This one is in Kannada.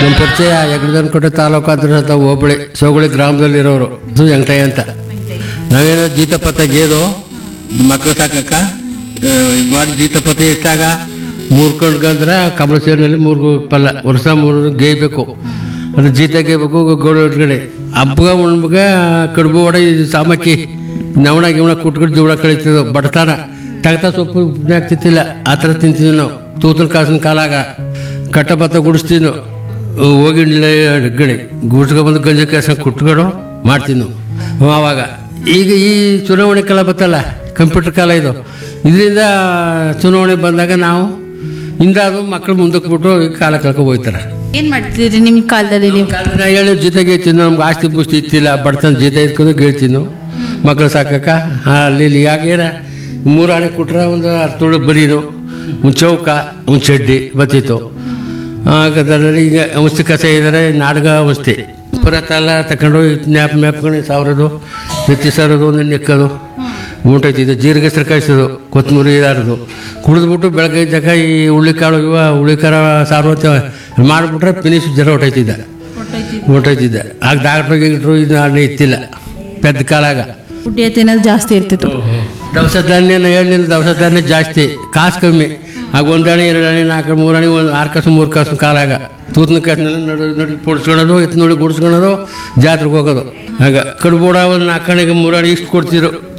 ನಮ್ಮ ಪರಿಚಯ ಯಗಡದನ್ಕೋಟೆ ತಾಲೂಕು ಅದ್ರ ಹೋಬಳಿ ಸೋಗುಳಿ ಗ್ರಾಮದಲ್ಲಿ ಇರೋರು ಇದು ವೆಂಕಟಯ್ಯ ಅಂತ ನಾವೇನೋ ಜೀತಪತ್ತ ಗೇದು ಮಕ್ಕಳು ಸಾಕಕ್ಕ ಆ, ಇದ್ ಮಾಡಿ ಜೀತಪತ್ತ ಇಷ್ಟಾಗ ಮೂರು ಕಣ್ಗಂದ್ರ ಕಮಲ ಸೇರಿನಲ್ಲಿ ಮೂರು ಪಲ್ಲ ವರ್ಷ ಮೂರು ಗೇಯ್ಬೇಕು ಅದು ಜೀತ ಗೇಯ್ಬೇಕು ಗೋಳು ಒಳಗಡೆ ಹಬ್ಬ ಉಣ್ಬಗ ಕಡುಬು ಒಡೆ ಇದು ಸಾಮಕ್ಕಿ ನವಣ ಗಿವಣ ಕುಟ್ಕೊಂಡು ಜೀವನ ಕಳೀತಿದ್ವು ಬಡತನ ತಗತ ಸೊಪ್ಪು ಆಗ್ತಿತ್ತಿಲ್ಲ ಆ ಥರ ತಿಂತಿದ್ವಿ ನಾವು ತೂತನ ಕಾಸಿನ ಕಾಲಾಗ ಕಟ್ಟ ಭತ್ತ ಗುಡಿಸ್ತೀವಿ ನಾವು ಹೋಗಿ ಗಡಿ ಗುಡ್ಸ್ಕೊಬಂದು ಗಂಜಿ ಕೆಲಸ ಕುಟ್ಕೊಂಡು ಮಾಡ್ತೀವಿ ನಾವು ಆವಾಗ ಈಗ ಈ ಚುನಾವಣೆ ಕಾಲ ಬತ್ತಲ್ಲ ಕಂಪ್ಯೂಟರ್ ಕಾಲ ಇದು ಇದರಿಂದ ಚುನಾವಣೆ ಬಂದಾಗ ನಾವು ಇಂದ ಅದು ಮಕ್ಕಳು ಮುಂದಕ್ಕೆ ಬಿಟ್ಟು ಈ ಕಾಲ ಕಳ್ಕೊಂಡು ಹೋಗ್ತಾರೆ ಏನ್ ಮಾಡ್ತಿದ್ರಿ ನಿಮ್ ಕಾಲದಲ್ಲಿ ನೀವು ಕಾಲದ ಹೇಳಿ ಜೊತೆಗೆ ತಿನ್ನು ನಮ್ಗೆ ಆಸ್ತಿ ಪುಸ್ತಿ ಇತ್ತಿಲ್ಲ ಬಡತನ ಜೊತೆ ಇಟ್ಕೊಂಡು ಗೆಳ್ತೀನಿ ಮಕ್ಕಳು ಸಾಕಕ್ಕ ಅಲ್ಲಿ ಇಲ್ಲಿ ಯಾಕೇನ ಮೂರು ಆಣೆ ಕೊಟ್ರೆ ಒಂದು ಹತ್ತು ತುಳು ಬರೀನು ಒಂದು ಚೌಕ ಒಂದು ಚಡ್ಡಿ ಬತ್ತಿತ್ತು ಅದರಲ್ಲಿ ಈಗ ಔಷಧಿ ಕಸ ಇದ್ದಾರೆ ನಾಟಕ ಔಷಧಿ ಪುರತ ಎಲ್ಲ ತಗೊಂಡು ನ್ಯಾಪ್ ಮ್ಯಾಪ್ಕೊಂಡು ಸಾವಿರದು ನೆತ್ತಿ ಸಾರೋದು ಒಂದು ನೆಕ್ಕದು ಊಟೈತಿದ್ದು ಜೀರಿಗೆ ಹೆಸರು ಕಾಯಿಸೋದು ಕೊತ್ತಂಬರಿ ಇದಾರದು ಕುಡಿದ್ಬಿಟ್ಟು ಬೆಳಗ್ಗೆ ಇದ್ದಾಗ ಈ ಹುಳ್ಳಿಕಾಳು ಇವ ಹುಳ್ಳಿಕಾರ ಸಾರು ಅಂತ ಮಾಡಿಬಿಟ್ರೆ ಫಿನಿಶ್ ಜ್ವರ ಹೊಟ್ಟೈತಿದ್ದ ಹೊಟ್ಟೈತಿದ್ದ ಆಗ ಡಾಕ್ಟ್ರು ಗೀಟ್ರು ಇದು ಅಲ್ಲಿ ಇತ್ತಿಲ್ಲ ಪೆದ್ದ ಕಾಲಾಗ ಹುಡ್ಡಿಯ ತಿನ್ನೋದು ಜಾಸ್ತಿ ಇರ್ತಿತ್ತು ದವಸ ಧಾನ್ಯ ಹೇಳಿಲ್ಲ ದವಸ ಧಾನ್ಯ ಜಾಸ್ತಿ ಕಾಸು ಕಮ್ಮಿ ಆಗ ಒಂದು ಅಣಿ ಎರಡು ಅಣಿ ನಾಲ್ಕು ಮೂರು ಅಣಿ ಒಂದು ಆರು ಕಾಸು ಮೂರು ಕಾಸು ಕಾಲಾಗ ತೂತನ ಕಾಸಿನೆಲ್ಲ ನಡು ನಡು ಪೊಡ್ಸ್ಕೊಳೋದು ಎತ್ತು ನೋಡಿ ಗುಡಿಸ್ಕೊಳೋದು ಜಾತ್ರೆಗೆ ಹೋಗೋದು ಆಗ ಕಡುಬೂಡ ಒಂದು ನಾಲ್ಕು ಅಣಿಗೆ ಮೂರು ಅಣಿ ಇಷ್ಟು ಕೊಡ್ತಿದ್ರು